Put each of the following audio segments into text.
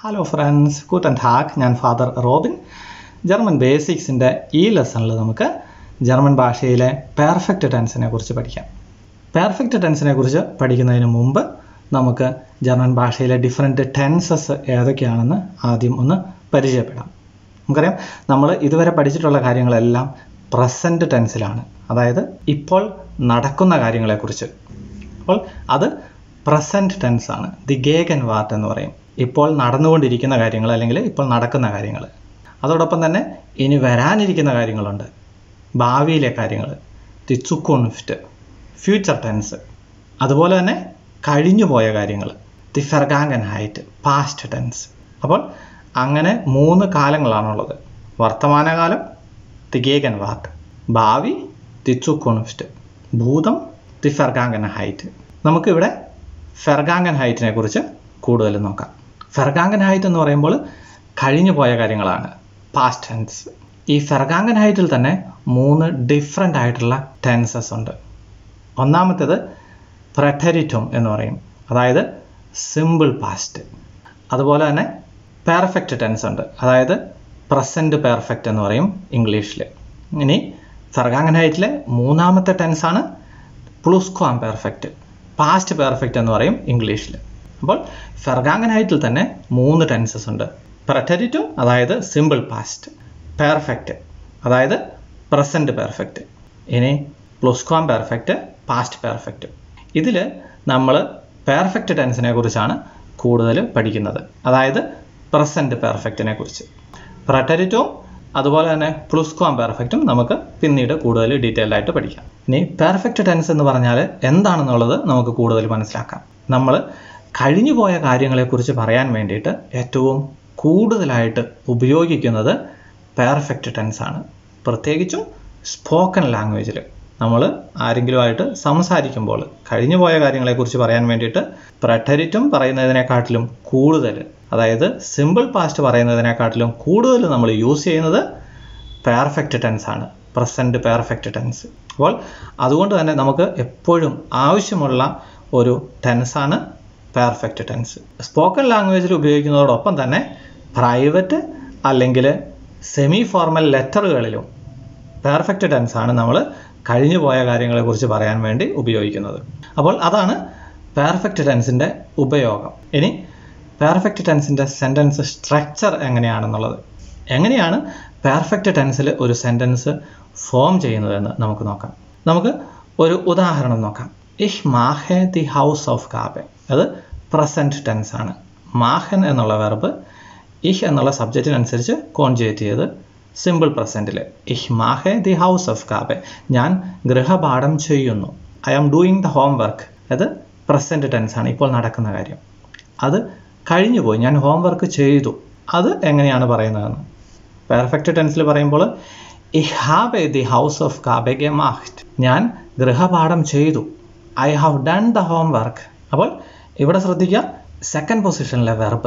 Hello friends കൂട്ടൻ talk ഞാൻ father Robin German ബേസിക്സിൻ്റെ ഈ ലെസണിൽ നമുക്ക് ജർമ്മൻ ഭാഷയിലെ പെർഫെക്റ്റ് ടെൻസിനെ കുറിച്ച് പഠിക്കാം പെർഫെക്റ്റ് ടെൻസിനെ കുറിച്ച് പഠിക്കുന്നതിന് മുമ്പ് നമുക്ക് ജർമ്മൻ ഭാഷയിലെ ഡിഫറെൻറ്റ് ടെൻസസ് ഏതൊക്കെയാണെന്ന് ആദ്യം ഒന്ന് പരിചയപ്പെടാം നമുക്കറിയാം നമ്മൾ ഇതുവരെ പഠിച്ചിട്ടുള്ള കാര്യങ്ങളെല്ലാം പ്രസൻറ്റ് ടെൻസിലാണ് അതായത് ഇപ്പോൾ നടക്കുന്ന കാര്യങ്ങളെക്കുറിച്ച് അപ്പോൾ അത് പ്രസൻറ്റ് ടെൻസ് ആണ് ദി ഗേഗൻ വാർട്ട് എന്ന് പറയും ഇപ്പോൾ നടന്നുകൊണ്ടിരിക്കുന്ന കാര്യങ്ങൾ അല്ലെങ്കിൽ ഇപ്പോൾ നടക്കുന്ന കാര്യങ്ങൾ അതോടൊപ്പം തന്നെ ഇനി വരാനിരിക്കുന്ന കാര്യങ്ങളുണ്ട് ഭാവിയിലെ കാര്യങ്ങൾ ദി ചുക്കുൺഫ്റ്റ് ഫ്യൂച്ചർ ടെൻസ് അതുപോലെ തന്നെ കഴിഞ്ഞു പോയ കാര്യങ്ങൾ ദി ഫെർഗാങ്കൻ ഹൈറ്റ് പാസ്റ്റ് ടെൻസ് അപ്പോൾ അങ്ങനെ മൂന്ന് കാലങ്ങളാണുള്ളത് വർത്തമാനകാലം ദി ഗേഗൻ വാർട്ട് ഭാവി ദി ചുക്കുൺഫ്റ്റ് ഭൂതം ദി ഫെർഗാങ്കൻ ഹൈറ്റ് നമുക്കിവിടെ ഫെർഗാങ്കൻ ഹൈറ്റിനെ കുറിച്ച് കൂടുതൽ നോക്കാം ഫെർഗാങ്കൻ ഹൈറ്റ് എന്ന് പറയുമ്പോൾ കഴിഞ്ഞു പോയ കാര്യങ്ങളാണ് പാസ്റ്റ് ടെൻസ് ഈ ഫെർഗാങ്കൻ ഹൈറ്റിൽ തന്നെ മൂന്ന് ഡിഫറെൻ്റ് ആയിട്ടുള്ള ടെൻസസ് ഉണ്ട് ഒന്നാമത്തേത് പ്രറ്റരിറ്റം എന്ന് പറയും അതായത് സിമ്പിൾ പാസ്റ്റ് അതുപോലെ തന്നെ പെർഫെക്റ്റ് ടെൻസ് ഉണ്ട് അതായത് പ്രസൻറ്റ് പെർഫെക്റ്റ് എന്ന് പറയും ഇംഗ്ലീഷിൽ ഇനി ഫെർഗാങ്കൻ ഹൈറ്റിലെ മൂന്നാമത്തെ ടെൻസാണ് പ്ലൂസ്ക്വാം പെർഫെക്റ്റ് പാസ്റ്റ് പെർഫെക്റ്റ് എന്ന് പറയും ഇംഗ്ലീഷിൽ അപ്പോൾ ഫെർഗാങ്കൻ ഹൈറ്റിൽ തന്നെ മൂന്ന് ടെൻസസ് ഉണ്ട് പ്രറ്റരിറ്റം അതായത് സിമ്പിൾ പാസ്റ്റ് പെർഫെക്റ്റ് അതായത് പ്രസൻറ്റ് പെർഫെക്റ്റ് ഇനി പ്ലൂസ്ക്വാം പെർഫെക്റ്റ് പാസ്റ്റ് പെർഫെക്റ്റ് ഇതിൽ നമ്മൾ പെർഫെക്റ്റ് ടെൻസിനെ കുറിച്ചാണ് കൂടുതൽ പഠിക്കുന്നത് അതായത് പ്രസൻറ്റ് പെർഫെക്റ്റിനെ കുറിച്ച് പ്രറ്റരിറ്റവും അതുപോലെ തന്നെ പ്ലുസ്ക്വാം പെർഫെക്റ്റും നമുക്ക് പിന്നീട് കൂടുതൽ ഡീറ്റെയിൽ ആയിട്ട് പഠിക്കാം ഇനി പെർഫെക്റ്റ് ടെൻസ് എന്ന് പറഞ്ഞാൽ എന്താണെന്നുള്ളത് നമുക്ക് കൂടുതൽ മനസ്സിലാക്കാം നമ്മൾ കഴിഞ്ഞു പോയ കാര്യങ്ങളെക്കുറിച്ച് പറയാൻ വേണ്ടിയിട്ട് ഏറ്റവും കൂടുതലായിട്ട് ഉപയോഗിക്കുന്നത് പെർഫെക്റ്റ് ടെൻസ് ആണ് പ്രത്യേകിച്ചും സ്പോക്കൺ ലാംഗ്വേജിൽ നമ്മൾ ആരെങ്കിലുമായിട്ട് സംസാരിക്കുമ്പോൾ കഴിഞ്ഞു പോയ കാര്യങ്ങളെക്കുറിച്ച് പറയാൻ വേണ്ടിയിട്ട് പ്രട്ടരിറ്റും പറയുന്നതിനെക്കാട്ടിലും കൂടുതൽ അതായത് സിമ്പിൾ പാസ്റ്റ് പറയുന്നതിനെക്കാട്ടിലും കൂടുതൽ നമ്മൾ യൂസ് ചെയ്യുന്നത് പെർഫെക്റ്റ് ടെൻസ് ആണ് പ്രസൻറ്റ് പെർഫെക്റ്റ് ടെൻസ് അപ്പോൾ അതുകൊണ്ട് തന്നെ നമുക്ക് എപ്പോഴും ആവശ്യമുള്ള ഒരു ടെൻസാണ് പെർഫെക്റ്റ് ടെൻസ് സ്പോക്കൺ ലാംഗ്വേജിൽ ഉപയോഗിക്കുന്നതോടൊപ്പം തന്നെ പ്രൈവറ്റ് അല്ലെങ്കിൽ സെമി ഫോർമൽ ലെറ്ററുകളിലും പെർഫെക്റ്റ് ടെൻസ് ആണ് നമ്മൾ കഴിഞ്ഞു പോയ കാര്യങ്ങളെക്കുറിച്ച് പറയാൻ വേണ്ടി ഉപയോഗിക്കുന്നത് അപ്പോൾ അതാണ് പെർഫെക്റ്റ് ടെൻസിൻ്റെ ഉപയോഗം ഇനി പെർഫെക്റ്റ് ടെൻസിൻ്റെ സെൻറ്റൻസ് സ്ട്രക്ചർ എങ്ങനെയാണെന്നുള്ളത് എങ്ങനെയാണ് പെർഫെക്റ്റ് ടെൻസിൽ ഒരു സെൻറ്റൻസ് ഫോം ചെയ്യുന്നതെന്ന് നമുക്ക് നോക്കാം നമുക്ക് ഒരു ഉദാഹരണം നോക്കാം ഇഹ് മാഹെ ദി ഹൗസ് ഓഫ് കാബെ അത് പ്രസൻറ്റ് ടെൻസ് ആണ് മാഹൻ എന്നുള്ള വെർബ് ഇഹ് എന്നുള്ള സബ്ജക്റ്റിനനുസരിച്ച് കോൺജുവേറ്റ് ചെയ്ത് സിമ്പിൾ പ്രസൻറ്റിൽ ഇഹ് മാഹെ ദി ഹൗസ് ഓഫ് കാബെ ഞാൻ ഗൃഹപാഠം ചെയ്യുന്നു I am doing the homework അത് പ്രസൻറ്റ് ടെൻസ് ആണ് ഇപ്പോൾ നടക്കുന്ന കാര്യം അത് കഴിഞ്ഞു പോയി ഞാൻ ഹോംവർക്ക് ചെയ്തു അത് എങ്ങനെയാണ് പറയുന്നതെന്ന് പെർഫെക്റ്റ് ടെൻസിൽ പറയുമ്പോൾ ഇഹ് ഹാബെ ദി ഹൗസ് ഓഫ് കാബെ മാഹ്റ്റ് ഞാൻ ഗൃഹപാഠം ചെയ്തു I have done the homework അപ്പോൾ ഇവിടെ ശ്രദ്ധിക്കുക സെക്കൻഡ് പൊസിഷനിലെ വെർബ്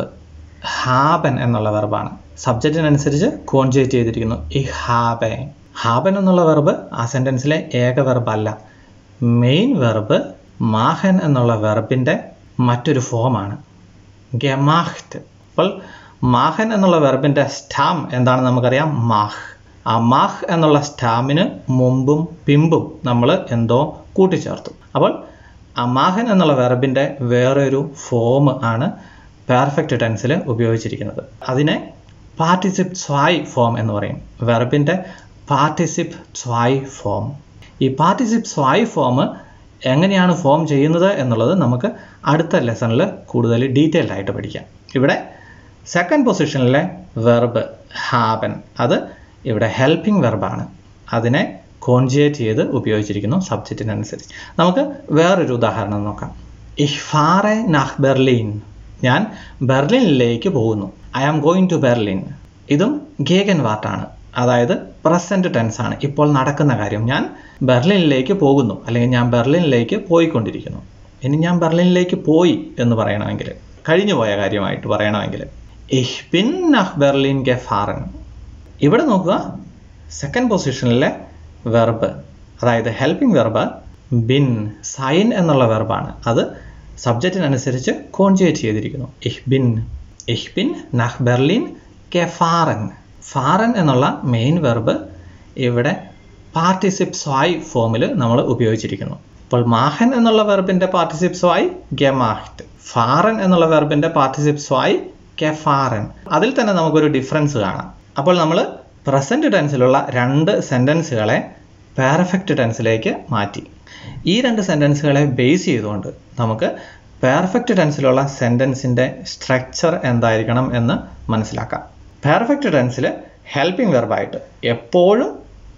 ഹാബൻ എന്നുള്ള വെർബാണ് സബ്ജക്റ്റിനനുസരിച്ച് കോൺജുവേറ്റ് ചെയ്തിരിക്കുന്നു ഇ ഹാബെ ഹാബൻ എന്നുള്ള വെർബ് ആ സെൻറ്റൻസിലെ ഏക വെർബ് അല്ല മെയിൻ വെർബ് മാഹൻ എന്നുള്ള വെർബിൻ്റെ മറ്റൊരു ഫോമാണ് ഗമാഹ്റ്റ് അപ്പോൾ മാഹൻ എന്നുള്ള വെർബിൻ്റെ സ്റ്റാം എന്താണെന്ന് നമുക്കറിയാം മാഹ് ആ മാഹ് എന്നുള്ള സ്റ്റാമിന് മുമ്പും പിമ്പും നമ്മൾ എന്തോ കൂട്ടിച്ചേർത്തു അപ്പോൾ ആ മാഹൻ എന്നുള്ള വെർബിൻ്റെ വേറൊരു ഫോം ആണ് പെർഫെക്റ്റ് ടെൻസിൽ ഉപയോഗിച്ചിരിക്കുന്നത് അതിനെ പാർട്ടിസിപ്പ് സ്വായ് ഫോം എന്ന് പറയും വെർബിൻ്റെ പാർട്ടിസിപ്പ് സ്വായ് ഫോം ഈ പാർട്ടിസിപ്പ് സ്വായ് ഫോം എങ്ങനെയാണ് ഫോം ചെയ്യുന്നത് എന്നുള്ളത് നമുക്ക് അടുത്ത ലെസണിൽ കൂടുതൽ ഡീറ്റെയിൽഡ് ആയിട്ട് പഠിക്കാം ഇവിടെ സെക്കൻഡ് പൊസിഷനിലെ വെർബ് ഹാബൻ അത് ഇവിടെ ഹെൽപ്പിംഗ് വെർബാണ് അതിനെ കോൺജുവേറ്റ് ചെയ്ത് ഉപയോഗിച്ചിരിക്കുന്നു സബ്ജക്റ്റിനനുസരിച്ച് നമുക്ക് വേറൊരു ഉദാഹരണം നോക്കാം ഇഹ് ഫാറെ നഹ് ബെർലിൻ ഞാൻ ബെർലിനിലേക്ക് പോകുന്നു I am going to Berlin ഇതും ഗേഗൻ വാർട്ടാണ് അതായത് പ്രസൻറ്റ് ടെൻസ് ആണ് ഇപ്പോൾ നടക്കുന്ന കാര്യം ഞാൻ ബെർലിനിലേക്ക് പോകുന്നു അല്ലെങ്കിൽ ഞാൻ ബെർലിനിലേക്ക് പോയിക്കൊണ്ടിരിക്കുന്നു ഇനി ഞാൻ ബെർലിനിലേക്ക് പോയി എന്ന് പറയണമെങ്കിൽ കഴിഞ്ഞു പോയ കാര്യമായിട്ട് പറയണമെങ്കിൽ ഇഹ് ബിൻ നഹ് ബെർലിൻ ഗെഫാറൻ ഇവിടെ നോക്കുക സെക്കൻഡ് പൊസിഷനിലെ വെർബ് അതായത് ഹെൽപ്പിംഗ് വെർബ് ബിൻ സൈൻ എന്നുള്ള വെർബാണ് അത് സബ്ജക്റ്റിനനുസരിച്ച് കോൺജുവേറ്റ് ചെയ്തിരിക്കുന്നു ഇഹ് ബിൻ ഇഹ് ബിൻ നഹ് ബെർലിൻ കെഫാറൻ ഫാറൻ എന്നുള്ള മെയിൻ വെർബ് ഇവിടെ പാർട്ടിസിപ്പ് സ്വായ് ഫോമിൽ നമ്മൾ ഉപയോഗിച്ചിരിക്കുന്നു അപ്പോൾ മാഹൻ എന്നുള്ള വെർബിന്റെ പാർട്ടിസിപ്പ് സ്വായ് ഗെമാഹ്റ്റ് ഫാറൻ എന്നുള്ള വെർബിന്റെ പാർട്ടിസിപ്പ് സ്വായ് കെഫാറൻ അതിൽ തന്നെ നമുക്കൊരു ഡിഫറൻസ് കാണാം അപ്പോൾ നമ്മൾ പ്രസന്റ് ടെൻസിലുള്ള രണ്ട് സെന്റൻസുകളെ പെർഫെക്റ്റ് ടെൻസിലേക്ക് മാറ്റി ഈ രണ്ട് സെന്റൻസുകളെ ബേസ് ചെയ്തുകൊണ്ട് നമുക്ക് പെർഫെക്റ്റ് ടെൻസിലുള്ള സെന്റൻസിന്റെ സ്ട്രക്ചർ എന്തായിരിക്കണം എന്ന് മനസ്സിലാക്കാം പെർഫെക്റ്റ് ടെൻസിൽ ഹെൽപ്പിംഗ് വെർബായിട്ട് എപ്പോഴും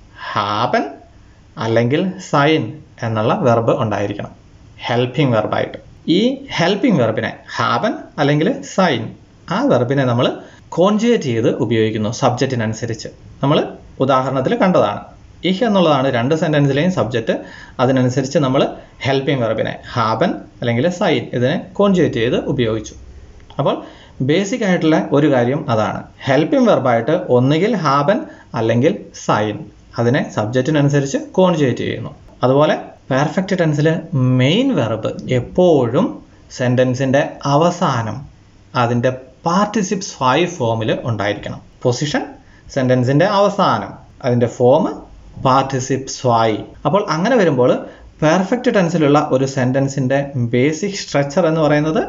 ഹാപ്പൻ അല്ലെങ്കിൽ സൈൻ എന്നുള്ള വെർബ് ഉണ്ടായിരിക്കണം ഹെൽപ്പിംഗ് വെർബായിട്ട് ഈ ഹെൽപ്പിംഗ് വെർബിനെ ഹാപ്പൻ അല്ലെങ്കിൽ സൈൻ ആ വെർബിനെ നമ്മൾ കോൺജുവേറ്റ് ചെയ്ത് ഉപയോഗിക്കുന്നു സബ്ജക്റ്റിനനുസരിച്ച് നമ്മൾ ഉദാഹരണത്തിൽ കണ്ടതാണ് ഇഹ് എന്നുള്ളതാണ് രണ്ട് സെൻറ്റൻസിലെയും സബ്ജക്റ്റ് അതിനനുസരിച്ച് നമ്മൾ ഹെൽപ്പിംഗ് വെർബിനെ ഹാബൻ അല്ലെങ്കിൽ സൈൻ ഇതിനെ കോൺജുവേറ്റ് ചെയ്ത് ഉപയോഗിച്ചു അപ്പോൾ ബേസിക് ആയിട്ടുള്ള ഒരു കാര്യം അതാണ് ഹെൽപ്പിംഗ് വെർബായിട്ട് ഒന്നുകിൽ ഹാബൻ അല്ലെങ്കിൽ സൈൻ അതിനെ സബ്ജക്റ്റിനനുസരിച്ച് കോൺജുവേറ്റ് ചെയ്യുന്നു അതുപോലെ പെർഫെക്റ്റ് ടെൻസിൽ മെയിൻ വെർബ് എപ്പോഴും സെൻറ്റൻസിൻ്റെ അവസാനം അതിൻ്റെ പാർട്ടിസിപ്സ് ഫൈവ് ഫോമിൽ ഉണ്ടായിരിക്കണം പൊസിഷൻ സെൻറ്റൻസിൻ്റെ അവസാനം അതിൻ്റെ ഫോം പാർട്ടിസിപ്പ് സ്വായി അപ്പോൾ അങ്ങനെ വരുമ്പോൾ പെർഫെക്റ്റ് ടെൻസിലുള്ള ഒരു സെൻറ്റൻസിൻ്റെ ബേസിക് സ്ട്രക്ചർ എന്ന് പറയുന്നത്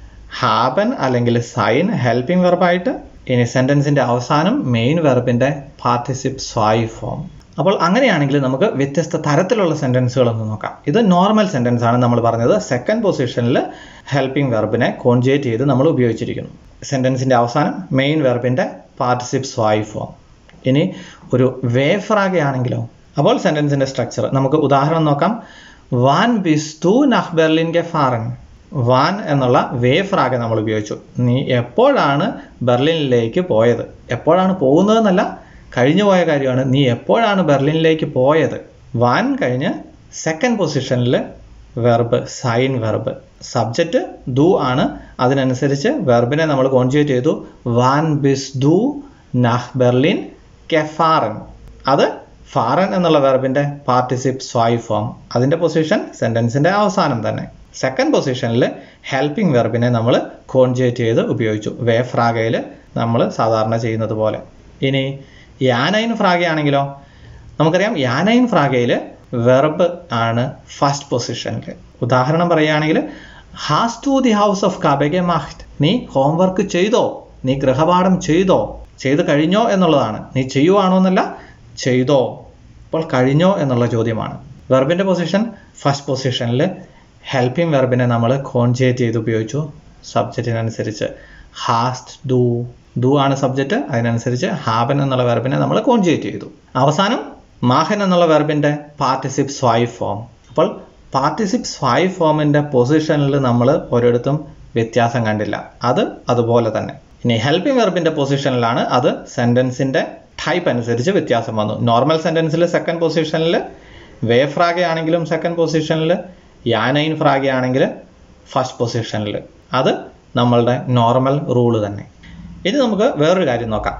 ഹാബൻ അല്ലെങ്കിൽ സൈൻ ഹെൽപ്പിംഗ് വെർബായിട്ട് ഇനി സെൻറ്റൻസിൻ്റെ അവസാനം മെയിൻ വെർബിൻ്റെ പാർട്ടിസിപ്പ് സ്വായി ഫോം അപ്പോൾ അങ്ങനെയാണെങ്കിൽ നമുക്ക് വ്യത്യസ്ത തരത്തിലുള്ള സെൻറ്റൻസുകൾ ഒന്ന് നോക്കാം ഇത് നോർമൽ സെൻറ്റൻസ് ആണ് നമ്മൾ പറഞ്ഞത് സെക്കൻഡ് പൊസിഷനിൽ ഹെൽപ്പിംഗ് വെർബിനെ കോൺജുവേറ്റ് ചെയ്ത് നമ്മൾ ഉപയോഗിച്ചിരിക്കുന്നു സെൻറ്റൻസിൻ്റെ അവസാനം മെയിൻ വെർബിൻ്റെ പാർട്ടിസിപ്പ് സ്വായി ഫോം ഇനി ഒരു വേഫ്രാഗയാണെങ്കിലോ അപ്പോൾ സെൻറ്റൻസിൻ്റെ സ്ട്രക്ചർ നമുക്ക് ഉദാഹരണം നോക്കാം വാൻ ബിസ്തു നഹ് ബെർലിൻ ഗെഫാറൻ വാൻ എന്നുള്ള വേഫ്രാഗ നമ്മൾ ഉപയോഗിച്ചു നീ എപ്പോഴാണ് ബെർലിനിലേക്ക് പോയത് എപ്പോഴാണ് പോകുന്നതെന്നല്ല കഴിഞ്ഞു പോയ കാര്യമാണ് നീ എപ്പോഴാണ് ബെർലിനിലേക്ക് പോയത് വാൻ കഴിഞ്ഞ് സെക്കൻഡ് പൊസിഷനിൽ വെർബ് സൈൻ വെർബ് സബ്ജക്റ്റ് ദു ആണ് അതിനനുസരിച്ച് വെർബിനെ നമ്മൾ കോൺജുവേറ്റ് ചെയ്തു വാൻ ബിസ് ദു നഹ് ബെർലിൻ കെഫാറൻ അത് ഫാറൻ എന്നുള്ള വെർബിന്റെ പാർട്ടിസിപ്പ് സ്വായ് ഫോം അതിന്റെ പൊസിഷൻ സെന്റൻസിന്റെ അവസാനം തന്നെ സെക്കൻഡ് പൊസിഷനിൽ ഹെൽപ്പിംഗ് വെർബിനെ നമ്മൾ കോൺജുവേറ്റ് ചെയ്ത് ഉപയോഗിച്ചു വേ ഫ്രാഗയിൽ നമ്മൾ സാധാരണ ചെയ്യുന്നത് പോലെ ഇനി യാനൈൻ ഫ്രാഗയാണെങ്കിലോ നമുക്കറിയാം യാനൈൻ ഫ്രാഗയിൽ വെർബ് ആണ് ഫസ്റ്റ് പൊസിഷനിൽ ഉദാഹരണം പറയുകയാണെങ്കിൽ ഹാസ് ടു ദി ഹൗസ് ഓഫ് കബെഗെ മാഹ്റ്റ് നീ ഹോംവർക്ക് ചെയ്തോ നീ ഗൃഹപാഠം ചെയ്തോ ചെയ്ത് കഴിഞ്ഞോ എന്നുള്ളതാണ് നീ ചെയ്യുവാണോ എന്നല്ല ചെയ്തോ അപ്പോൾ കഴിഞ്ഞോ എന്നുള്ള ചോദ്യമാണ് വെർബിൻ്റെ പൊസിഷൻ ഫസ്റ്റ് പൊസിഷനിൽ ഹെൽപ്പിംഗ് വെർബിനെ നമ്മൾ കോൺജുവേറ്റ് ചെയ്ത് ഉപയോഗിച്ചു സബ്ജക്റ്റിനനുസരിച്ച് ഹാസ്റ്റ് ഡു ഡു ആണ് സബ്ജക്റ്റ് അതിനനുസരിച്ച് ഹാബൻ എന്നുള്ള വെർബിനെ നമ്മൾ കോൺജുവേറ്റ് ചെയ്തു അവസാനം മാഹൻ എന്നുള്ള വെർബിൻ്റെ പാർട്ടിസിപ്പ് സ്വായ് ഫോം അപ്പോൾ പാർട്ടിസിപ്പ് സ്വായ് ഫോമിൻ്റെ പൊസിഷനിൽ നമ്മൾ ഒരിടത്തും വ്യത്യാസം കണ്ടില്ല അത് അതുപോലെ തന്നെ ഇനി ഹെൽപ്പിംഗ് വെർബിൻ്റെ പൊസിഷനിലാണ് അത് സെൻറ്റൻസിൻ്റെ ടൈപ്പ് അനുസരിച്ച് വ്യത്യാസം വന്നു നോർമൽ സെൻറ്റൻസിൽ സെക്കൻഡ് പൊസിഷനിൽ വേ ഫ്രാഗ ആണെങ്കിലും സെക്കൻഡ് പൊസിഷനിൽ യാനൈൻ ഫ്രാഗ ആണെങ്കിൽ ഫസ്റ്റ് പൊസിഷനിൽ അത് നമ്മളുടെ നോർമൽ റൂള് തന്നെ ഇനി നമുക്ക് വേറൊരു കാര്യം നോക്കാം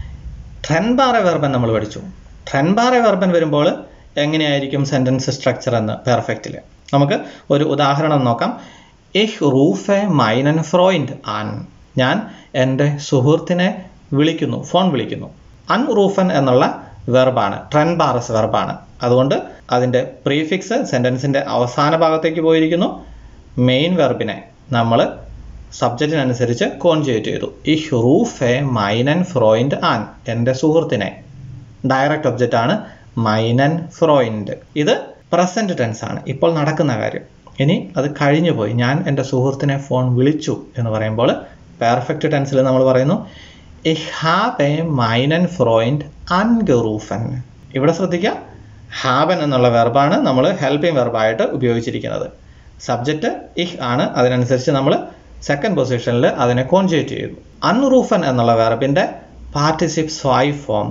ട്രെൻബാറ വെർബൻ നമ്മൾ പഠിച്ചു ട്രെൻബാറ വെർബൻ വരുമ്പോൾ എങ്ങനെയായിരിക്കും സെൻറ്റൻസ് സ്ട്രക്ചർ എന്ന് പെർഫെക്റ്റിൽ നമുക്ക് ഒരു ഉദാഹരണം നോക്കാം ഇഹ് റൂഫെ മൈനൻ ഫ്രോയിൻഡ് ആൻ ഞാൻ എൻ്റെ സുഹൃത്തിനെ വിളിക്കുന്നു ഫോൺ വിളിക്കുന്നു അൺറൂഫൻ എന്നുള്ള വെർബാണ് ട്രെൻബാറസ് വെർബാണ് അതുകൊണ്ട് അതിൻ്റെ പ്രീഫിക്സ് സെൻറ്റൻസിൻ്റെ അവസാന ഭാഗത്തേക്ക് പോയിരിക്കുന്നു മെയിൻ വെർബിനെ നമ്മൾ സബ്ജക്റ്റിനനുസരിച്ച് കോൺജുവേറ്റ് ചെയ്തു ഈ റൂഫെ മൈനൻ ഫ്രോയിൻഡ് ആൻ എൻ്റെ സുഹൃത്തിനെ ഡയറക്റ്റ് ഒബ്ജക്റ്റ് ആണ് മൈനൻ ഫ്രോയിൻഡ് ഇത് പ്രസന്റ് ടെൻസ് ആണ് ഇപ്പോൾ നടക്കുന്ന കാര്യം ഇനി അത് കഴിഞ്ഞു പോയി ഞാൻ എൻ്റെ സുഹൃത്തിനെ ഫോൺ വിളിച്ചു എന്ന് പറയുമ്പോൾ പെർഫെക്റ്റ് ടെൻസിൽ നമ്മൾ പറയുന്നു ഇഹ് ഹാബ് എ മൈനൻ ഫ്രോയിൻഡ് അൻഗറൂഫൻ ഇവിടെ ശ്രദ്ധിക്കുക ഹാബൻ എന്നുള്ള വെർബാണ് നമ്മൾ ഹെൽപ്പിംഗ് വെർബായിട്ട് ഉപയോഗിച്ചിരിക്കുന്നത് സബ്ജക്റ്റ് ഇഹ് ആണ് അതിനനുസരിച്ച് നമ്മൾ സെക്കൻഡ് പൊസിഷനിൽ അതിനെ കോൺജുവേറ്റ് ചെയ്തു അൺറൂഫൻ എന്നുള്ള വെർബിൻ്റെ പാർട്ടിസിപ്പ് സ്വായ് ഫോം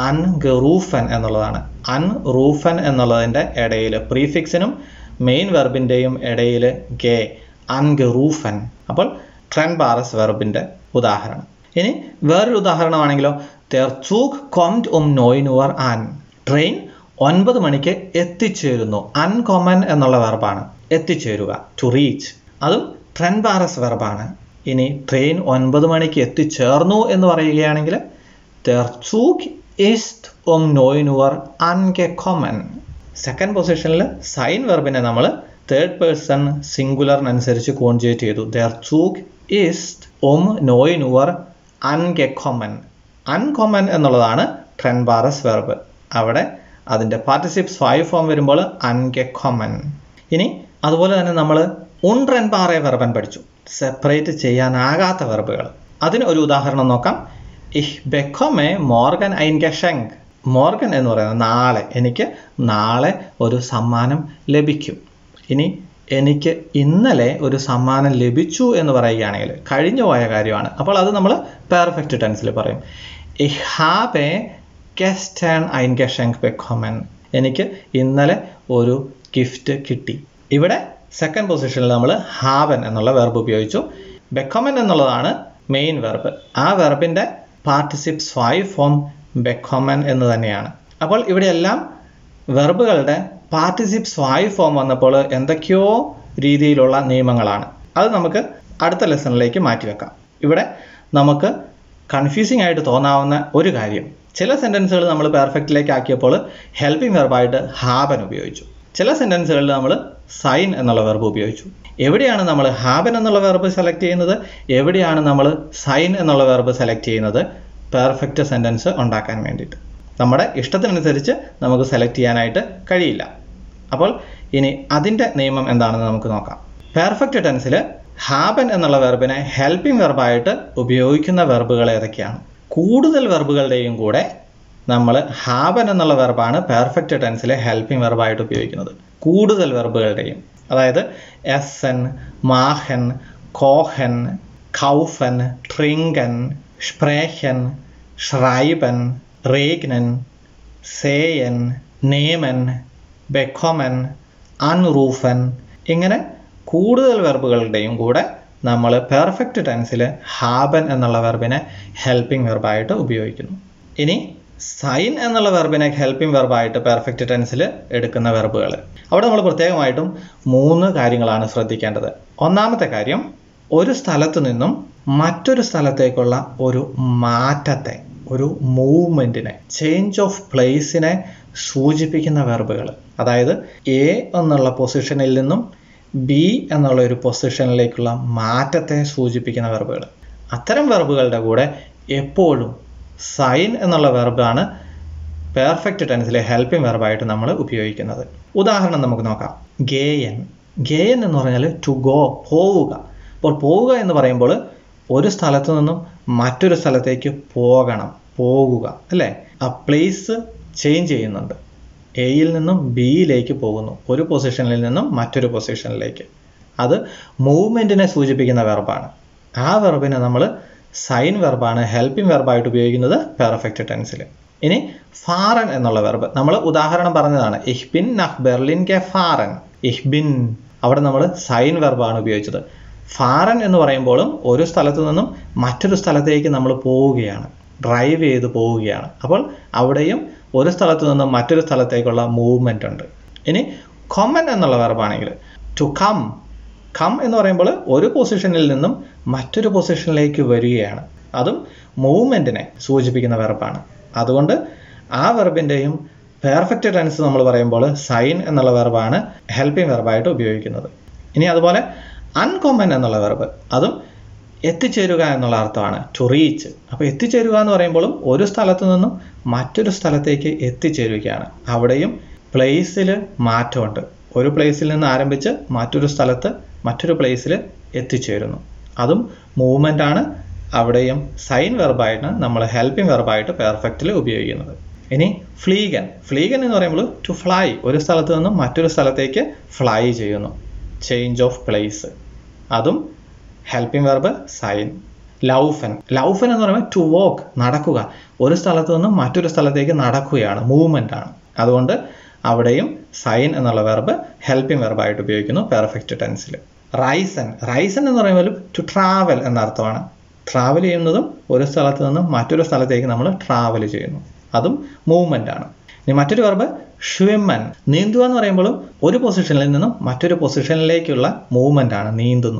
അൺഗറൂഫൻ എന്നുള്ളതാണ് അൺറൂഫൻ എന്നുള്ളതിൻ്റെ ഇടയിൽ പ്രീഫിക്സിനും മെയിൻ വെർബിൻ്റെയും ഇടയിൽ ഗേ അൺഗറൂഫൻ അപ്പോൾ ട്രെൻബാറസ് വെർബിൻ്റെ ഉദാഹരണം ഇനി വേറൊരു ഉദാഹരണമാണെങ്കിലോ തെർ ചൂക്ക് കോംഡ് ഉം നോയിനുവർ ആൻ ട്രെയിൻ ഒൻപത് മണിക്ക് എത്തിച്ചേരുന്നു അൺകോമൻ എന്നുള്ള വെർബാണ് എത്തിച്ചേരുക ടു റീച്ച് അതും ട്രെൻബാറസ് വെർബാണ് ഇനി ട്രെയിൻ ഒൻപത് മണിക്ക് എത്തിച്ചേർന്നു എന്ന് പറയുകയാണെങ്കിൽ Der Zug ist um 9 Uhr angekommen. Second പൊസിഷനിൽ സൈൻ വെർബിനെ നമ്മൾ തേർഡ് പേഴ്സൺ സിംഗുലറിനനുസരിച്ച് കോൺജുവേറ്റ് ചെയ്തു ദർ Zug ist um 9 Uhr angekommen. അൺകോമൻ എന്നുള്ളതാണ് ട്രെൻബാറസ് വെർബ് അവിടെ അതിൻ്റെ പാർട്ടിസിപ്സ് ഫൈവ് ഫോം വരുമ്പോൾ അൺകെക്കോമൻ ഇനി അതുപോലെ തന്നെ നമ്മൾ ഉൺട്രെൻപാറെ വെർബൻ പഠിച്ചു സെപ്പറേറ്റ് ചെയ്യാനാകാത്ത വെർബുകൾ അതിന് ഒരു ഉദാഹരണം നോക്കാം ഇഹ് ബെക്കോമെ മോർഗൻ ഐൻ ഗഷങ്ക് മോർഗൻ എന്ന് പറയുന്നത് നാളെ എനിക്ക് നാളെ ഒരു സമ്മാനം ലഭിക്കും ഇനി എനിക്ക് ഇന്നലെ ഒരു സമ്മാനം ലഭിച്ചു എന്ന് പറയുകയാണെങ്കിൽ കഴിഞ്ഞു പോയ കാര്യമാണ് അപ്പോൾ അത് നമ്മൾ പെർഫെക്റ്റ് ടെൻസിൽ പറയും ഇഹ് ഹാബെ ഗസ്റ്റേൺ ഐൻ ഗഷങ്ക് ബെക്കോമൻ എനിക്ക് ഇന്നലെ ഒരു ഗിഫ്റ്റ് കിട്ടി ഇവിടെ സെക്കൻഡ് പൊസിഷനിൽ നമ്മൾ ഹാവൻ എന്നുള്ള വെർബ് ഉപയോഗിച്ചു ബെക്കോമൻ എന്നുള്ളതാണ് മെയിൻ വെർബ് ആ വെർബിൻ്റെ പാർട്ടിസിപ്സ് ഫൈവ് ഫോം ബെക്കോമൻ എന്ന് തന്നെയാണ് അപ്പോൾ ഇവിടെയെല്ലാം വെർബുകളുടെ പാർട്ടിസിപ്സ് ഫൈവ് ഫോം വന്നപ്പോൾ എന്തൊക്കെയോ രീതിയിലുള്ള നിയമങ്ങളാണ് അത് നമുക്ക് അടുത്ത ലെസണിലേക്ക് മാറ്റിവെക്കാം ഇവിടെ നമുക്ക് കൺഫ്യൂസിംഗ് ആയിട്ട് തോന്നാവുന്ന ഒരു കാര്യം ചില സെൻറ്റൻസുകൾ നമ്മൾ പെർഫെക്റ്റിലേക്ക് ആക്കിയപ്പോൾ ഹെൽപ്പിംഗ് വെർബായിട്ട് ഹാബൻ ഉപയോഗിച്ചു ചില സെൻറ്റൻസുകളിൽ നമ്മൾ സൈൻ എന്നുള്ള വെർബ് ഉപയോഗിച്ചു എവിടെയാണ് നമ്മൾ ഹാബൻ എന്നുള്ള വെർബ് സെലക്ട് ചെയ്യുന്നത് എവിടെയാണ് നമ്മൾ സൈൻ എന്നുള്ള വെർബ് സെലക്ട് ചെയ്യുന്നത് പെർഫെക്റ്റ് സെൻറ്റൻസ് ഉണ്ടാക്കാൻ വേണ്ടിയിട്ട് നമ്മുടെ ഇഷ്ടത്തിനനുസരിച്ച് നമുക്ക് സെലക്ട് ചെയ്യാനായിട്ട് കഴിയില്ല അപ്പോൾ ഇനി അതിൻ്റെ നിയമം എന്താണെന്ന് നമുക്ക് നോക്കാം പെർഫെക്റ്റ് ടെൻസിൽ ഹാബൻ എന്നുള്ള വെർബിനെ ഹെൽപ്പിംഗ് വെർബായിട്ട് ഉപയോഗിക്കുന്ന വെർബുകൾ ഏതൊക്കെയാണ് കൂടുതൽ വെർബുകളുടെയും കൂടെ നമ്മൾ ഹാബൻ എന്നുള്ള വെർബാണ് പെർഫെക്റ്റ് ടെൻസിൽ ഹെൽപ്പിംഗ് വെർബായിട്ട് ഉപയോഗിക്കുന്നത് കൂടുതൽ വെർബുകളുടെയും അതായത് എസൻ മാഹൻ കോഹൻ കൗഫൻ ട്രിങ്കൻ സ്പ്രേഹൻ ഷ്രൈബൻ റേഗ്നൻ സേയൻ നേമൻ ബെക്കോമൻ അൺറൂഫൻ ഇങ്ങനെ കൂടുതൽ വെർബുകളുടെയും കൂടെ നമ്മൾ പെർഫെക്റ്റ് ടെൻസിൽ ഹാബൻ എന്നുള്ള വെർബിനെ ഹെൽപ്പിംഗ് വെർബായിട്ട് ഉപയോഗിക്കുന്നു ഇനി സൈൻ എന്നുള്ള വെർബിനെ ഹെൽപ്പിംഗ് വെർബായിട്ട് പെർഫെക്റ്റ് ടെൻസിൽ എടുക്കുന്ന വെർബുകൾ അവിടെ നമ്മൾ പ്രത്യേകമായിട്ടും മൂന്ന് കാര്യങ്ങളാണ് ശ്രദ്ധിക്കേണ്ടത് ഒന്നാമത്തെ കാര്യം ഒരു സ്ഥലത്തു നിന്നും മറ്റൊരു സ്ഥലത്തേക്കുള്ള ഒരു മാറ്റത്തെ ഒരു മൂവ്മെൻറ്റിനെ ചേഞ്ച് ഓഫ് പ്ലേസിനെ സൂചിപ്പിക്കുന്ന വെർബുകൾ അതായത് എ എന്നുള്ള പൊസിഷനിൽ നിന്നും ബി എന്നുള്ള ഒരു പൊസിഷനിലേക്കുള്ള മാറ്റത്തെ സൂചിപ്പിക്കുന്ന വെർബുകൾ അത്തരം വെർബുകളുടെ കൂടെ എപ്പോഴും സൈൻ എന്നുള്ള വെർബാണ് പെർഫെക്റ്റ് ടെൻസിലെ ഹെൽപ്പിംഗ് വെർബായിട്ട് നമ്മൾ ഉപയോഗിക്കുന്നത് ഉദാഹരണം നമുക്ക് നോക്കാം ഗേയൻ ഗേയൻ എന്ന് പറഞ്ഞാൽ ടു ഗോ പോവുക അപ്പോൾ പോവുക എന്ന് പറയുമ്പോൾ ഒരു സ്ഥലത്തു നിന്നും മറ്റൊരു സ്ഥലത്തേക്ക് പോകണം പോകുക അല്ലേ ആ പ്ലേസ് ചേഞ്ച് ചെയ്യുന്നുണ്ട് എയിൽ നിന്നും ബിയിലേക്ക് പോകുന്നു ഒരു പൊസിഷനിൽ നിന്നും മറ്റൊരു പൊസിഷനിലേക്ക് അത് മൂവ്മെൻറ്റിനെ സൂചിപ്പിക്കുന്ന വെർബാണ് ആ വെർബിനെ നമ്മൾ സൈൻ വെർബാണ് ഹെൽപ്പിംഗ് വെർബായിട്ട് ഉപയോഗിക്കുന്നത് പെർഫെക്റ്റ് ടെൻസിൽ ഇനി ഫാറൻ എന്നുള്ള വെർബ് നമ്മൾ ഉദാഹരണം പറഞ്ഞതാണ് ഇഹ് ബിൻ നഹ് ബെർലിൻ കെ ഫാറൻ ഇഹ് ബിൻ അവിടെ നമ്മൾ സൈൻ വെർബാണ് ഉപയോഗിച്ചത് ഫാറൻ എന്ന് പറയുമ്പോഴും ഒരു സ്ഥലത്തു നിന്നും മറ്റൊരു സ്ഥലത്തേക്ക് നമ്മൾ പോവുകയാണ് ഡ്രൈവ് ചെയ്ത് പോവുകയാണ് അപ്പോൾ അവിടെയും ഒരു സ്ഥലത്തു നിന്നും മറ്റൊരു സ്ഥലത്തേക്കുള്ള മൂവ്മെൻ്റ് ഉണ്ട് ഇനി കൊമൻ എന്നുള്ള വെർബാണെങ്കിൽ ടു കം കം എന്ന് പറയുമ്പോൾ ഒരു പൊസിഷനിൽ നിന്നും മറ്റൊരു പൊസിഷനിലേക്ക് വരികയാണ് അതും മൂവ്മെൻറ്റിനെ സൂചിപ്പിക്കുന്ന വെർബാണ് അതുകൊണ്ട് ആ വെർബിൻ്റെയും പെർഫെക്റ്റ് ടെൻസ് നമ്മൾ പറയുമ്പോൾ സൈൻ എന്നുള്ള വെർബാണ് ഹെൽപ്പിംഗ് വെർബായിട്ട് ഉപയോഗിക്കുന്നത് ഇനി അതുപോലെ അൺകോമൻ എന്നുള്ള വെർബ് അതും എത്തിച്ചേരുക എന്നുള്ള അർത്ഥമാണ് ടു റീച്ച് അപ്പോൾ എത്തിച്ചേരുക എന്ന് പറയുമ്പോഴും ഒരു സ്ഥലത്തു നിന്നും മറ്റൊരു സ്ഥലത്തേക്ക് എത്തിച്ചേരുകയാണ് അവിടെയും പ്ലേസിൽ മാറ്റമുണ്ട് ഒരു പ്ലേസിൽ നിന്ന് ആരംഭിച്ച് മറ്റൊരു സ്ഥലത്ത് മറ്റൊരു പ്ലേസിൽ എത്തിച്ചേരുന്നു അതും മൂവ്മെൻ്റ് ആണ് അവിടെയും സൈൻ വെർബായിട്ട് നമ്മൾ ഹെൽപ്പിംഗ് വെർബായിട്ട് പെർഫെക്റ്റിൽ ഉപയോഗിക്കുന്നത് ഇനി ഫ്ലീഗൻ ഫ്ലീഗൻ എന്ന് പറയുമ്പോൾ ടു ഫ്ലൈ ഒരു സ്ഥലത്ത് നിന്നും മറ്റൊരു സ്ഥലത്തേക്ക് ഫ്ലൈ ചെയ്യുന്നു ചേഞ്ച് ഓഫ് പ്ലേസ് അതും ഹെൽപ്പിംഗ് വെർബ് സൈൻ ലൗഫൻ ലൗഫൻ എന്ന് പറയുമ്പോൾ ടു വോക്ക് നടക്കുക ഒരു സ്ഥലത്ത് നിന്നും മറ്റൊരു സ്ഥലത്തേക്ക് നടക്കുകയാണ് മൂവ്മെൻ്റ് ആണ് അതുകൊണ്ട് അവിടെയും സൈൻ എന്നുള്ള വെർബ് ഹെൽപ്പിംഗ് വെർബായിട്ട് ഉപയോഗിക്കുന്നു പെർഫെക്റ്റ് ടെൻസിൽ റൈസൻ റൈസൻ എന്ന് പറയുമ്പോൾ ടു ട്രാവൽ എന്ന അർത്ഥമാണ് ട്രാവൽ ചെയ്യുന്നതും ഒരു സ്ഥലത്ത് നിന്നും മറ്റൊരു സ്ഥലത്തേക്ക് നമ്മൾ ട്രാവൽ ചെയ്യുന്നു അതും മൂവ്മെൻ്റ് ആണ് ഇനി മറ്റൊരു വെർബ് ഷ്വിമ്മൻ നീന്തുക എന്ന് പറയുമ്പോഴും ഒരു പൊസിഷനിൽ നിന്നും മറ്റൊരു പൊസിഷനിലേക്കുള്ള മൂവ്മെൻ്റ് ആണ് നീന്തുന്നു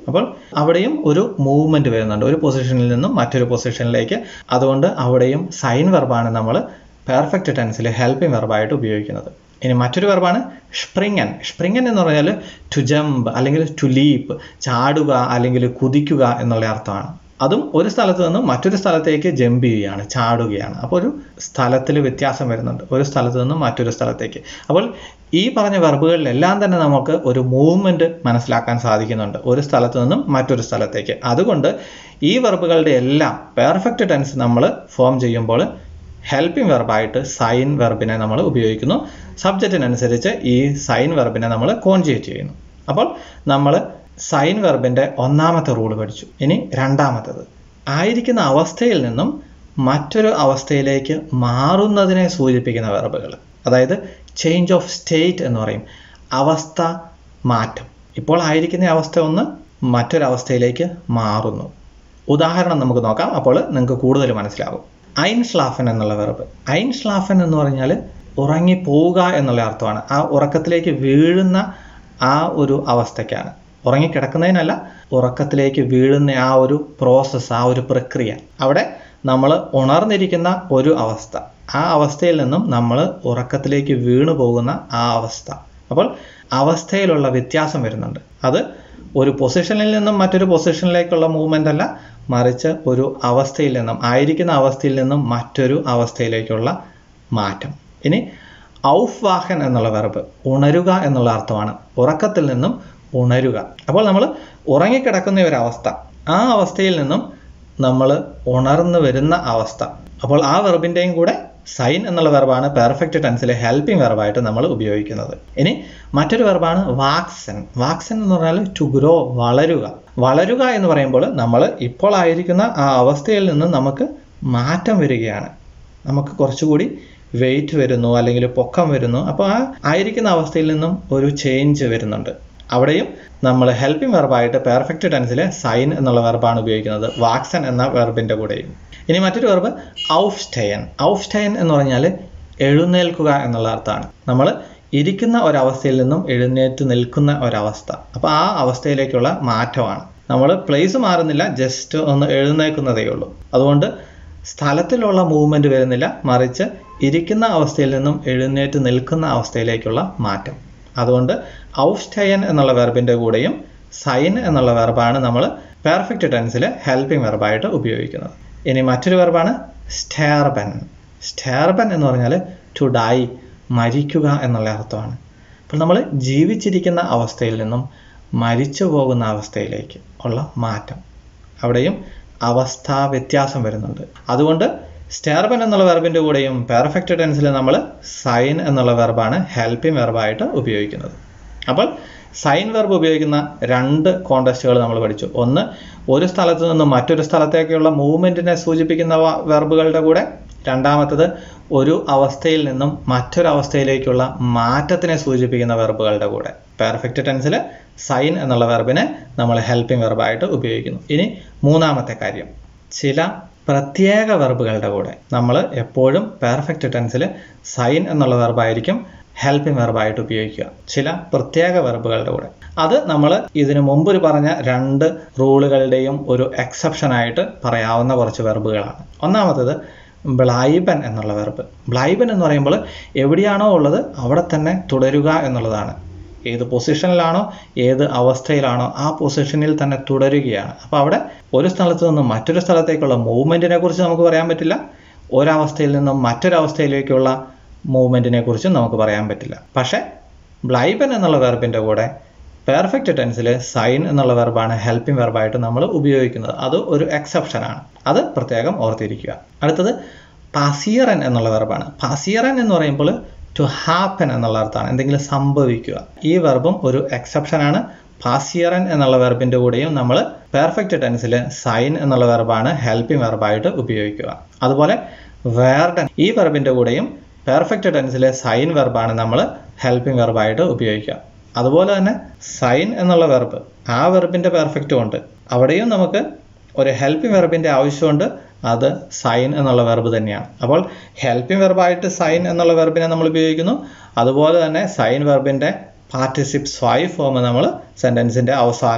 അപ്പോൾ അവിടെയും ഒരു മൂവ്മെന്റ് വരുന്നുണ്ട് ഒരു പൊസിഷനിൽ നിന്നും മറ്റൊരു പൊസിഷനിലേക്ക് അതുകൊണ്ട് അവിടെയും സൈൻ വെർബാണ് നമ്മൾ പെർഫെക്റ്റ് ടെൻസിൽ ഹെൽപ്പിംഗ് വെർബായിട്ട് ഉപയോഗിക്കുന്നത് ഇനി മറ്റൊരു വെർബാണ് സ്പ്രിങ്ങൻ സ്പ്രിങ്ങൻ എന്ന് പറഞ്ഞാൽ ടു ജമ്പ് അല്ലെങ്കിൽ ടു ലീപ്പ് ചാടുക അല്ലെങ്കിൽ കുതിക്കുക എന്നുള്ള അർത്ഥമാണ് അതും ഒരു സ്ഥലത്ത് നിന്നും മറ്റൊരു സ്ഥലത്തേക്ക് ജമ്പ് ചെയ്യുകയാണ് ചാടുകയാണ് അപ്പോൾ ഒരു സ്ഥലത്തിൽ വ്യത്യാസം വരുന്നുണ്ട് ഒരു സ്ഥലത്ത് നിന്നും മറ്റൊരു സ്ഥലത്തേക്ക് അപ്പോൾ ഈ പറഞ്ഞ വെർബുകളിലെല്ലാം തന്നെ നമുക്ക് ഒരു മൂവ്മെന്റ് മനസ്സിലാക്കാൻ സാധിക്കുന്നുണ്ട് ഒരു സ്ഥലത്ത് നിന്നും മറ്റൊരു സ്ഥലത്തേക്ക് അതുകൊണ്ട് ഈ വെർബുകളുടെ എല്ലാം പെർഫെക്റ്റ് ടെൻസ് നമ്മൾ ഫോം ചെയ്യുമ്പോൾ ഹെൽപ്പിംഗ് വെർബായിട്ട് സൈൻ വെർബിനെ നമ്മൾ ഉപയോഗിക്കുന്നു സബ്ജക്റ്റിനനുസരിച്ച് ഈ സൈൻ വെർബിനെ നമ്മൾ കോൺജുഗേറ്റ് ചെയ്യുന്നു അപ്പോൾ നമ്മൾ സൈൻ വെർബിൻ്റെ ഒന്നാമത്തെ റൂൾ പഠിച്ചു ഇനി രണ്ടാമത്തത് ആയിരിക്കുന്ന അവസ്ഥയിൽ നിന്നും മറ്റൊരു അവസ്ഥയിലേക്ക് മാറുന്നതിനെ സൂചിപ്പിക്കുന്ന വെർബുകൾ അതായത് ചേഞ്ച് ഓഫ് സ്റ്റേറ്റ് എന്ന് പറയും അവസ്ഥ മാറ്റം ഇപ്പോൾ ആയിരിക്കുന്ന അവസ്ഥ ഒന്ന് മറ്റൊരവസ്ഥയിലേക്ക് മാറുന്നു ഉദാഹരണം നമുക്ക് നോക്കാം അപ്പോൾ നിങ്ങൾക്ക് കൂടുതൽ മനസ്സിലാകും ഐൻ ഷ്ലാഫൻ എന്നുള്ള വെർബ് ഐൻ ഷ്ലാഫൻ എന്ന് പറഞ്ഞാൽ ഉറങ്ങിപ്പോവുക എന്നുള്ള അർത്ഥമാണ് ആ ഉറക്കത്തിലേക്ക് വീഴുന്ന ആ ഒരു അവസ്ഥയ്ക്കാണ് ഉറങ്ങിക്കിടക്കുന്നതിനല്ല ഉറക്കത്തിലേക്ക് വീഴുന്ന ആ ഒരു പ്രോസസ്സ് ആ ഒരു പ്രക്രിയ അവിടെ നമ്മൾ ഉണർന്നിരിക്കുന്ന ഒരു അവസ്ഥ ആ അവസ്ഥയിൽ നിന്നും നമ്മൾ ഉറക്കത്തിലേക്ക് വീണു പോകുന്ന ആ അവസ്ഥ അപ്പോൾ അവസ്ഥയിലുള്ള വ്യത്യാസം വരുന്നുണ്ട് അത് ഒരു പൊസിഷനിൽ നിന്നും മറ്റൊരു പൊസിഷനിലേക്കുള്ള മൂവ്മെൻ്റ് അല്ല മറിച്ച് ഒരു അവസ്ഥയിൽ നിന്നും ആയിരിക്കുന്ന അവസ്ഥയിൽ നിന്നും മറ്റൊരു അവസ്ഥയിലേക്കുള്ള മാറ്റം ഇനി ഔഫ് വാഹൻ എന്നുള്ള വെർബ് ഉണരുക എന്നുള്ള അർത്ഥമാണ് ഉറക്കത്തിൽ നിന്നും ഉണരുക അപ്പോൾ നമ്മൾ ഉറങ്ങിക്കിടക്കുന്ന ഒരു അവസ്ഥ ആ അവസ്ഥയിൽ നിന്നും നമ്മൾ ഉണർന്നു വരുന്ന അവസ്ഥ അപ്പോൾ ആ വെർബിൻ്റെയും കൂടെ സൈൻ എന്നുള്ള വെർബാണ് പെർഫെക്റ്റ് ടെൻസിൽ ഹെൽപ്പിംഗ് വെർബായിട്ട് നമ്മൾ ഉപയോഗിക്കുന്നത് ഇനി മറ്റൊരു വെർബാണ് വാക്സൻ വാക്സൻ എന്ന് പറഞ്ഞാൽ ടു ഗ്രോ വളരുക വളരുക എന്ന് പറയുമ്പോൾ നമ്മൾ ഇപ്പോൾ ആയിരിക്കുന്ന ആ അവസ്ഥയിൽ നിന്ന് നമുക്ക് മാറ്റം വരികയാണ് നമുക്ക് കുറച്ചുകൂടി വെയിറ്റ് വരുന്നു അല്ലെങ്കിൽ പൊക്കം വരുന്നു അപ്പോൾ ആ ആയിരിക്കുന്ന അവസ്ഥയിൽ നിന്നും ഒരു ചേഞ്ച് വരുന്നുണ്ട് അവിടെയും നമ്മൾ ഹെൽപ്പിംഗ് വെർബായിട്ട് പെർഫെക്റ്റ് ടെൻസിൽ സൈൻ എന്നുള്ള വെർബാണ് ഉപയോഗിക്കുന്നത് വാക്സൻ എന്ന വെർബിൻ്റെ കൂടെയും ഇനി മറ്റൊരു വെർബ് ഔഫ് സ്റ്റയൻ ഔഫ് സ്റ്റയൻ എന്ന് പറഞ്ഞാൽ എഴുന്നേൽക്കുക എന്നുള്ള അർത്ഥമാണ് നമ്മൾ ഇരിക്കുന്ന ഒരവസ്ഥയിൽ നിന്നും എഴുന്നേറ്റ് നിൽക്കുന്ന ഒരവസ്ഥ അപ്പോൾ ആ അവസ്ഥയിലേക്കുള്ള മാറ്റമാണ് നമ്മൾ പ്ലേസ് മാറുന്നില്ല ജസ്റ്റ് ഒന്ന് എഴുന്നേൽക്കുന്നതേ ഉള്ളൂ അതുകൊണ്ട് സ്ഥലത്തിലുള്ള മൂവ്മെന്റ് വരുന്നില്ല മറിച്ച് ഇരിക്കുന്ന അവസ്ഥയിൽ നിന്നും എഴുന്നേറ്റ് നിൽക്കുന്ന അവസ്ഥയിലേക്കുള്ള മാറ്റം അതുകൊണ്ട് ഔസ്റ്റയൻ എന്നുള്ള വെർബിൻ്റെ കൂടെയും സൈൻ എന്നുള്ള വെർബാണ് നമ്മൾ പെർഫെക്റ്റ് ടെൻസിൽ ഹെൽപ്പിംഗ് വെർബായിട്ട് ഉപയോഗിക്കുന്നത് ഇനി മറ്റൊരു വെർബാണ് സ്റ്റേർബൻ സ്റ്റേർബൻ എന്ന് പറഞ്ഞാൽ ടു ഡൈ മരിക്കുക എന്നുള്ള അർത്ഥമാണ് അപ്പോൾ നമ്മൾ ജീവിച്ചിരിക്കുന്ന അവസ്ഥയിൽ നിന്നും മരിച്ചു പോകുന്ന അവസ്ഥയിലേക്ക് ഉള്ള മാറ്റം അവിടെയും അവസ്ഥാ വ്യത്യാസം വരുന്നുണ്ട് അതുകൊണ്ട് സ്റ്റേർബൻ എന്നുള്ള വെർബിൻ്റെ കൂടെയും പെർഫെക്റ്റ് ടെൻസിൽ നമ്മൾ സൈൻ എന്നുള്ള വെർബാണ് ഹെൽപ്പിംഗ് വെർബായിട്ട് ഉപയോഗിക്കുന്നത് അപ്പോൾ സൈൻ വെർബ് ഉപയോഗിക്കുന്ന രണ്ട് കോണ്ടസ്റ്റുകൾ നമ്മൾ പഠിച്ചു ഒന്ന് ഒരു സ്ഥലത്ത് നിന്ന് മറ്റൊരു സ്ഥലത്തേക്കുള്ള മൂവ്മെൻറ്റിനെ സൂചിപ്പിക്കുന്ന വെർബുകളുടെ കൂടെ രണ്ടാമത്തത് ഒരു അവസ്ഥയിൽ നിന്നും മറ്റൊരു അവസ്ഥയിലേക്കുള്ള മാറ്റത്തിനെ സൂചിപ്പിക്കുന്ന വെർബുകളുടെ കൂടെ പെർഫെക്റ്റ് ടെൻസിൽ സൈൻ എന്നുള്ള വെർബിനെ നമ്മൾ ഹെൽപ്പിംഗ് വെർബായിട്ട് ഉപയോഗിക്കുന്നു ഇനി മൂന്നാമത്തെ കാര്യം ചില പ്രത്യേക വെർബുകളുടെ കൂടെ നമ്മൾ എപ്പോഴും പെർഫെക്റ്റ് ടെൻസിൽ സൈൻ എന്നുള്ള വെർബായിരിക്കും ഹെൽപ്പിംഗ് വെർബായിട്ട് ഉപയോഗിക്കുക ചില പ്രത്യേക വെർബുകളുടെ കൂടെ അത് നമ്മൾ ഇതിനു മുമ്പ് ഒരു പറഞ്ഞ രണ്ട് റൂളുകളുടെയും ഒരു എക്സെപ്ഷൻ ആയിട്ട് പറയാവുന്ന കുറച്ച് വെർബുകളാണ് ഒന്നാമത്തേത് ബ്ലൈബൻ എന്നുള്ള വെർബ് ബ്ലൈബൻ എന്ന് പറയുമ്പോൾ എവിടെയാണോ ഉള്ളത് അവിടെ തന്നെ തുടരുക എന്നുള്ളതാണ് ഏത് പൊസിഷനിലാണോ ഏത് അവസ്ഥയിലാണോ ആ പൊസിഷനിൽ തന്നെ തുടരുകയാണ് അപ്പോൾ അവിടെ ഒരു സ്ഥലത്ത് നിന്ന് മറ്റൊരു സ്ഥലത്തേക്കുള്ള മൂവ്മെൻറ്റിനെ കുറിച്ച് നമുക്ക് പറയാൻ പറ്റില്ല ഒരവസ്ഥയിൽ നിന്നും മറ്റൊരവസ്ഥയിലേക്കുള്ള മൂവ്മെൻറ്റിനെ കുറിച്ച് നമുക്ക് പറയാൻ പറ്റില്ല പക്ഷേ ബ്ലൈബൻ എന്നുള്ള വെർബിൻ്റെ കൂടെ പെർഫെക്റ്റ് ടെൻസിൽ സൈൻ എന്നുള്ള വെർബാണ് ഹെൽപ്പിംഗ് വെർബായിട്ട് നമ്മൾ ഉപയോഗിക്കുന്നത് അത് ഒരു എക്സെപ്ഷനാണ് അത് പ്രത്യേകം ഓർത്തിരിക്കുക അടുത്തത് പാസിയറൻ എന്നുള്ള വെർബാണ് പാസിയറൻ എന്ന് പറയുമ്പോൾ ടു ഹാപ്പൻ എന്നുള്ള അർത്ഥമാണ് എന്തെങ്കിലും സംഭവിക്കുക ഈ വെർബും ഒരു എക്സെപ്ഷനാണ് പാസിയറൻ എന്നുള്ള വെർബിൻ്റെ കൂടെയും നമ്മൾ പെർഫെക്റ്റ് ടെൻസിൽ സൈൻ എന്നുള്ള വെർബാണ് ഹെൽപ്പിംഗ് വെർബായിട്ട് ഉപയോഗിക്കുക അതുപോലെ വേർഡൻ ഈ വെർബിൻ്റെ കൂടെയും പെർഫെക്റ്റ് ടെൻസിലെ സൈൻ വെർബാണ് നമ്മൾ ഹെൽപ്പിംഗ് വെർബായിട്ട് ഉപയോഗിക്കുക അതുപോലെ തന്നെ സൈൻ എന്നുള്ള വെർബ് ആ വെർബിൻ്റെ പെർഫെക്റ്റും ഉണ്ട് അവിടെയും നമുക്ക് ഒരു ഹെൽപ്പിംഗ് വെർബിൻ്റെ ആവശ്യമുണ്ട് അത് സൈൻ എന്നുള്ള വെർബ് തന്നെയാണ് അപ്പോൾ ഹെൽപ്പിംഗ് വെർബായിട്ട് സൈൻ എന്നുള്ള വെർബിനെ നമ്മൾ ഉപയോഗിക്കുന്നു അതുപോലെ തന്നെ സൈൻ വെർബിൻ്റെ പാർട്ടിസിപ്പ് സ്വൈ ഫോം നമ്മൾ സെൻറ്റൻസിൻ്റെ അവസാനം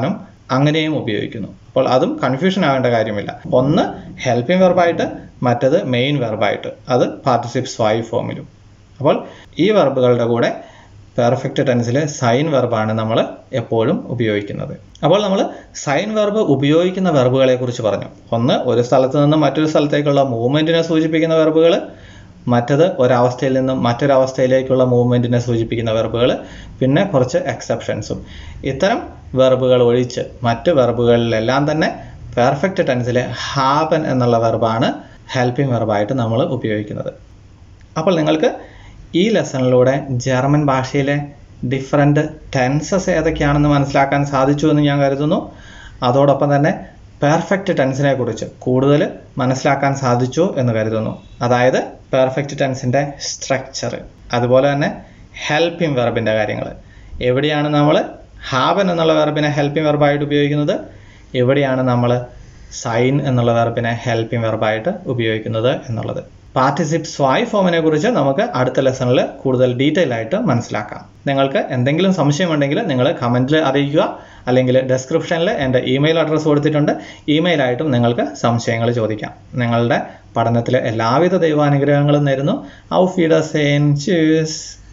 അങ്ങനെയും ഉപയോഗിക്കുന്നു അപ്പോൾ അതും കൺഫ്യൂഷൻ ആവേണ്ട കാര്യമില്ല ഒന്ന് ഹെൽപ്പിംഗ് വെർബായിട്ട് മറ്റത് മെയിൻ വെർബായിട്ട് അത് പാർട്ടിസിപ്സ് ഫൈവ് ഫോമിലും അപ്പോൾ ഈ വെർബുകളുടെ കൂടെ പെർഫെക്റ്റ് ടെൻസിൽ സൈൻ വെർബാണ് നമ്മൾ എപ്പോഴും ഉപയോഗിക്കുന്നത് അപ്പോൾ നമ്മൾ സൈൻ വെർബ് ഉപയോഗിക്കുന്ന വെർബുകളെ കുറിച്ച് പറഞ്ഞു ഒന്ന് ഒരു സ്ഥലത്ത് നിന്ന് മറ്റൊരു സ്ഥലത്തേക്കുള്ള മൂവ്മെൻറ്റിനെ സൂചിപ്പിക്കുന്ന വെർബുകൾ മറ്റത് ഒരവസ്ഥയിൽ നിന്നും മറ്റൊരവസ്ഥയിലേക്കുള്ള മൂവ്മെൻറ്റിനെ സൂചിപ്പിക്കുന്ന വെർബുകൾ പിന്നെ കുറച്ച് എക്സെപ്ഷൻസും ഇത്തരം വെർബുകൾ ഒഴിച്ച് മറ്റ് വെർബുകളിലെല്ലാം തന്നെ പെർഫെക്റ്റ് ടെൻസിലെ ഹാപ്പൻ എന്നുള്ള വെർബാണ് ഹെൽപ്പിംഗ് വെർബായിട്ട് നമ്മൾ ഉപയോഗിക്കുന്നത് അപ്പോൾ നിങ്ങൾക്ക് ഈ ലെസണിലൂടെ ജർമ്മൻ ഭാഷയിലെ ഡിഫറെൻ്റ് ടെൻസസ് ഏതൊക്കെയാണെന്ന് മനസ്സിലാക്കാൻ സാധിച്ചു എന്ന് ഞാൻ കരുതുന്നു അതോടൊപ്പം തന്നെ പെർഫെക്റ്റ് ടെൻസിനെ കുറിച്ച് കൂടുതൽ മനസ്സിലാക്കാൻ സാധിച്ചു എന്ന് കരുതുന്നു അതായത് പെർഫെക്റ്റ് ടെൻസിൻ്റെ സ്ട്രക്ചർ അതുപോലെ തന്നെ ഹെൽപ്പിംഗ് വെർബിൻ്റെ കാര്യങ്ങൾ എവിടെയാണ് നമ്മൾ ഹാവൻ എന്നുള്ള വെർബിനെ ഹെൽപ്പിംഗ് വെർബായിട്ട് ഉപയോഗിക്കുന്നത് എവിടെയാണ് നമ്മൾ സൈൻ എന്നുള്ള വെർബിനെ ഹെൽപ്പിംഗ് വെർബായിട്ട് ഉപയോഗിക്കുന്നത് എന്നുള്ളത് പാർട്ടിസിപ്പ് സ്വായ് ഫോമിനെ കുറിച്ച് നമുക്ക് അടുത്ത ലെസണിൽ കൂടുതൽ ഡീറ്റെയിൽ ആയിട്ട് മനസ്സിലാക്കാം നിങ്ങൾക്ക് എന്തെങ്കിലും സംശയമുണ്ടെങ്കിൽ നിങ്ങൾ കമൻറ്റിൽ അറിയിക്കുക അല്ലെങ്കിൽ ഡെസ്ക്രിപ്ഷനിൽ എൻ്റെ ഇമെയിൽ അഡ്രസ്സ് കൊടുത്തിട്ടുണ്ട് ഇമെയിലായിട്ടും നിങ്ങൾക്ക് സംശയങ്ങൾ ചോദിക്കാം നിങ്ങളുടെ പഠനത്തിലെ എല്ലാവിധ ദൈവാനുഗ്രഹങ്ങളും നേരുന്നു ഔ ഫീഡ സെയിൻ ചൂസ്